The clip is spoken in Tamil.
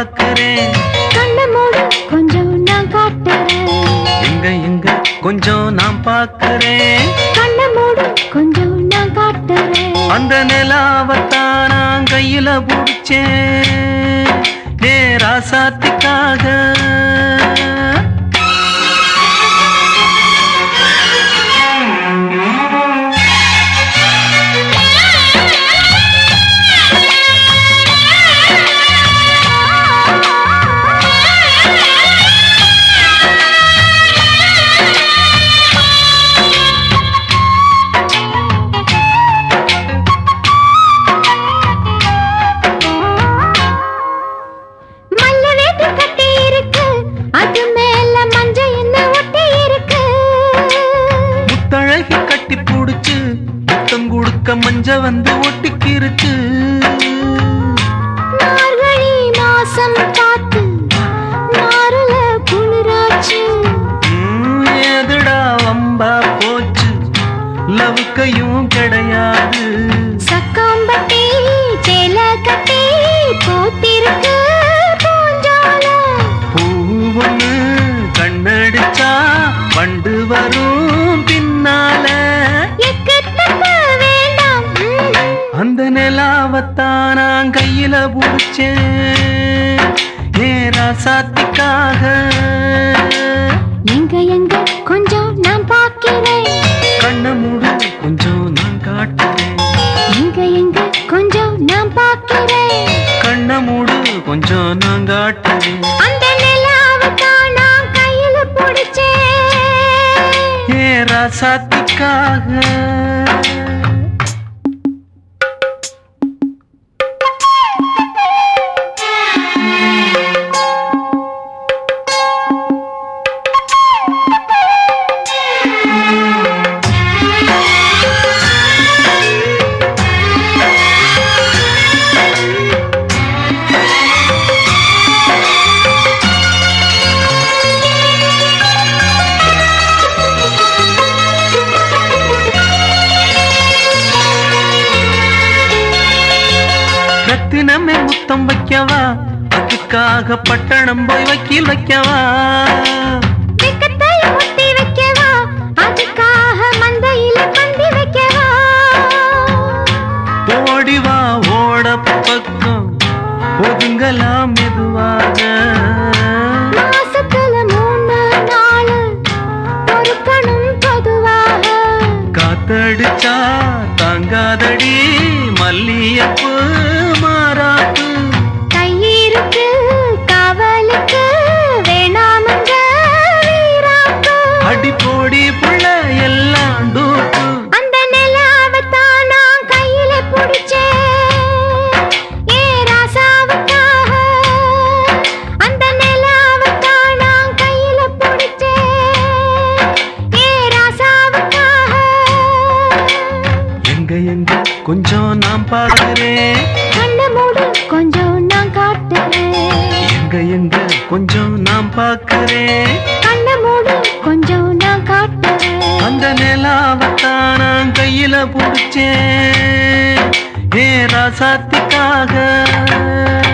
பாக்குறேன் கண்ண மூடு கொஞ்சம் நான் காட்டுறேன் எங்க எங்க கொஞ்சம் நான் பாக்குறேன் கண்ண மூடு கொஞ்சம் நான் காட்டுறேன் அந்த நிலாவத்தான் நான் கையில பிடிச்சேன் ஏ ராசாத்திக்காக மல்ல வேட்டி கட்டி இருக்கு அது மேல மஞ்ச என்ன ஒட்டி இருக்கு முத்தழகி கட்டி புடிச்சு முத்தம் கொடுக்க மஞ்ச வந்து ஒட்டிக்கிருச்சு மார்கழி மாசம் பார்த்து மாறுல குளிராச்சு ம், ஏதுடா வம்பா போச்சு லவுக்கையும் கிடையாது சக்காம்பட்டி சேல கட்டி போத்திருக்கு பூஞ்சால பூ ஒண்ணு கண்ணடிச்சா வண்டு வரும் பின்னால எக்கத்தக்க வேண்டாம் ம். அந்த நிலாவத்தான் நான் கையில புடிச்சேன் ஏ ராசாத்திக்காக எங்க எங்க கொஞ்சம் நான் பார்க்கிறேன் கண்ண மூடு கொஞ்சம் நான் காட்டுறேன் எங்க எங்க கொஞ்சம் நான் பார்க்கிறேன் கண்ண மூடு கொஞ்சம் நான் காட்டுறேன் அந்த நிலாவை தான் நான் கையில பிடிச்சேன் ஏ ராசாத்திக்காக ரத்தினமே முத்தம் வைக்கவா அதுக்காக பட்டணம் போய் வக்கீல் வைக்கவா வெக்கத்தை முத்தி வைக்கவா அதுக்காக மந்தையில பந்தி வைக்கவா ஓடிவா ஓட பக்கம் ஒதுங்கலாம் மெதுவாக மாசத்துல மூணு நாள் பொறுக்கணும் பொதுவாக காத்தடிச்சா தாங்காதடி மல்லியப்பு மாறாப்பு கையிருக்கு காவலுக்கு வேணாமங்க வீராப்பு அடி போடி புள்ள எல்லாம் டூப்பு அந்த நிலாவைத்தான் நான் கையில பிடிச்சேன் ஏ ராசாவுக்காக அந்த நிலாவைத்தான் நான் கையில பிடிச்சேன் ஏ ராசாவுக்காக எங்க எங்க கொஞ்சம் நான் பார்க்கிறேன் கண்ண மூடு கொஞ்சம் நான் காட்டுறேன் எங்க எங்க கொஞ்சம் நான் பார்க்கிறேன் கண்ண மூடு கொஞ்சம் நான் காட்டுறேன் அந்த நிலாவத்தான் நான் கையில பிடிச்சேன் ஏ ராசாத்திக்காக